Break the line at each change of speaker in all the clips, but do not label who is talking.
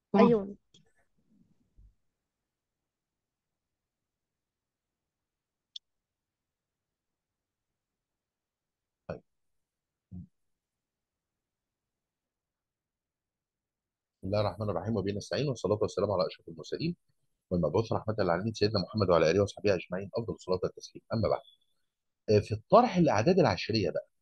ايوه
طيب بسم الله الرحمن الرحيم وبه نستعين والصلاه والسلام على اشرف المرسلين والمبعوث رحمه للعالمين سيدنا محمد وعلى اله وصحبه اجمعين افضل الصلاه والتسليم اما بعد آه، في الطرح الاعداد العشريه بقى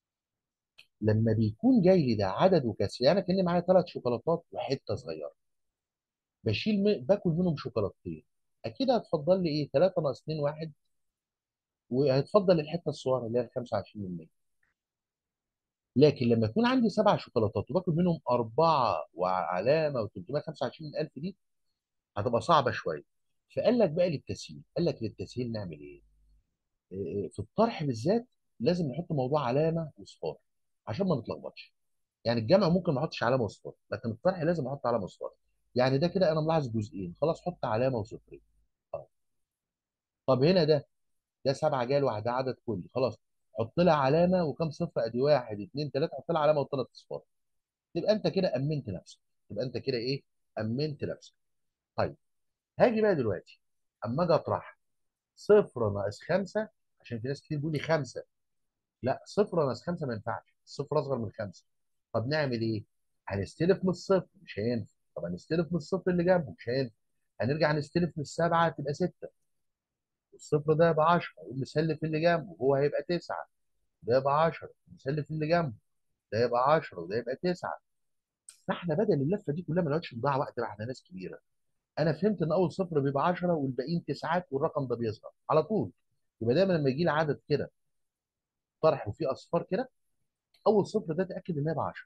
لما بيكون جاي لي ده عدد وكسر يعني كان معايا ثلاث شوكولاتات وحته صغيره بشيل م... باكل منهم شوكولاتتين اكيد هتفضل لي ايه 3 ناقص 2 1 وهتفضل الحته الصغيره اللي هي 25% لكن لما يكون عندي سبع شوكولاتات وباكل منهم اربعه وعلامه و325 الف دي هتبقى صعبه شويه فقال لك بقى للتسهيل قال لك للتسهيل نعمل ايه؟ إيه، في الطرح بالذات لازم نحط موضوع علامه وصفار عشان ما نتلخبطش يعني الجمع ممكن ما احطش علامه وصفار لكن الطرح لازم احط علامه وصفار يعني ده كده انا ملاحظ جزئين خلاص حط علامه وصفرين آه. طب هنا ده ده سبعه جاي لوحده عدد كلي خلاص حط لها علامه وكم صفر ادي واحد اثنين ثلاثه حط لها علامه وثلاث اصفار تبقى انت كده امنت نفسك تبقى انت كده ايه امنت نفسك طيب هاجي بقى دلوقتي اما اجي اطرح صفر ناقص خمسه عشان في ناس كتير بيقول لي خمسه لا صفر ناقص خمسه ما ينفعش الصفر اصغر من خمسه طب نعمل ايه؟ هنستلف من الصفر مش هينفع طب هنستلف من الصفر اللي جنبه مش هينفع هنرجع نستلف من السبعه تبقى سته والصفر ده يبقى 10 ونسلف اللي جنبه هو هيبقى 9 ده يبقى 10 نسلف اللي جنبه ده يبقى 10 وده يبقى 9 فاحنا بدل اللفه دي كلها ما نقعدش نضيع وقت بقى احنا ناس كبيره انا فهمت ان اول صفر بيبقى 10 والباقيين تسعات والرقم ده بيصغر على طول يبقى دايما لما يجي لي عدد كده طرح وفيه اصفار كده اول صفر ده تاكد ان هي ب 10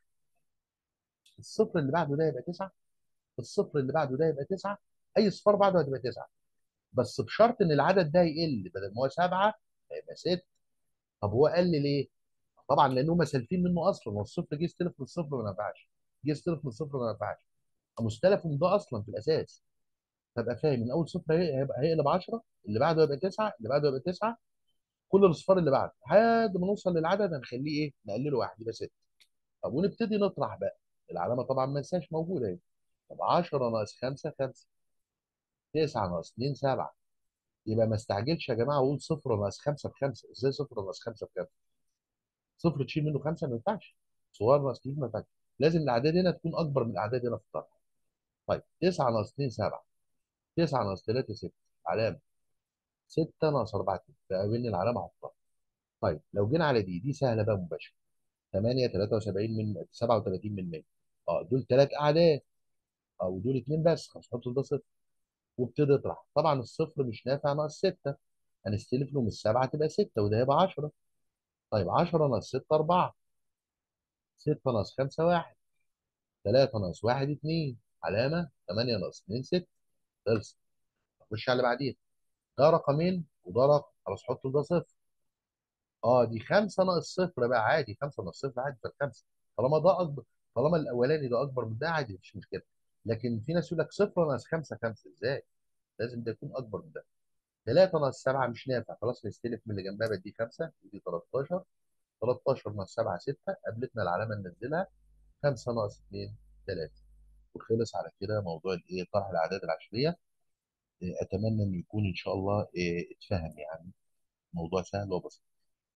الصفر اللي بعده ده يبقى 9 الصفر اللي بعده ده يبقى 9 اي صفار بعده هتبقى 9 بس بشرط ان العدد ده يقل بدل ما هو 7 هيبقى 6 طب هو قل ليه؟ طبعا لان هم سالفين منه اصلا والصفر جه يستلف من الصفر ما نفعش جه يستلف من الصفر ما نفعش مستلف من ده اصلا في الاساس فابقى فاهم ان اول صفر هي- هيبقى هيقلب 10 اللي بعده يبقى 9 اللي بعده يبقى 9 كل الاصفار اللي بعده لحد ما نوصل للعدد هنخليه ايه؟ نقلله واحد يبقى 6 طب ونبتدي نطرح بقى العلامه طبعا ما ننساش موجوده اهي طب 10 ناقص 5 5 9 ناقص 2 7 يبقى ما استعجلش يا جماعه واقول صفر ناقص 5 بخمسه ازاي صفر ناقص 5 بخمسه صفر تشيل منه 5 ما ينفعش صغير ناقص كبير ما ينفعش لازم الاعداد هنا تكون اكبر من الاعداد هنا في الطرح طيب 9 ناقص 2 7 9 ناقص 3 6 علامه 6 ناقص 4 2 فقابلني العلامه حطها طيب لو جينا على دي دي سهله بقى مباشره 8 73 من 37 من 100 اه دول ثلاث اعداد او دول اثنين بس خلاص حط ده صفر وابتدي اطرح طبعا الصفر مش نافع ناقص 6 هنستلف له من السبعه تبقى 6 وده يبقى 10 طيب 10 ناقص 6 4 6 ناقص 5 1 3 ناقص 1 2 علامه 8 ناقص 2 6 خلص نخش على اللي بعديها ده رقمين وده رقم خلاص حط ده صفر اه دي 5 ناقص صفر بقى عادي 5 ناقص صفر عادي فالخمسه طالما ده اكبر طالما الاولاني ده اكبر من ده عادي مفيش مشكله لكن في ناس يقول لك صفر ناقص 5 5 ازاي؟ لازم ده يكون اكبر من ده 3 ناقص 7 مش نافع خلاص نستلف من اللي جنبها بدي 5 ودي 13 13 ناقص 7 6 قابلتنا العلامه ننزلها 5 ناقص 2 3 وخلص على كده موضوع الايه طرح الاعداد العشريه إيه، اتمنى انه يكون ان شاء الله إيه، اتفهم يعني موضوع سهل وبسيط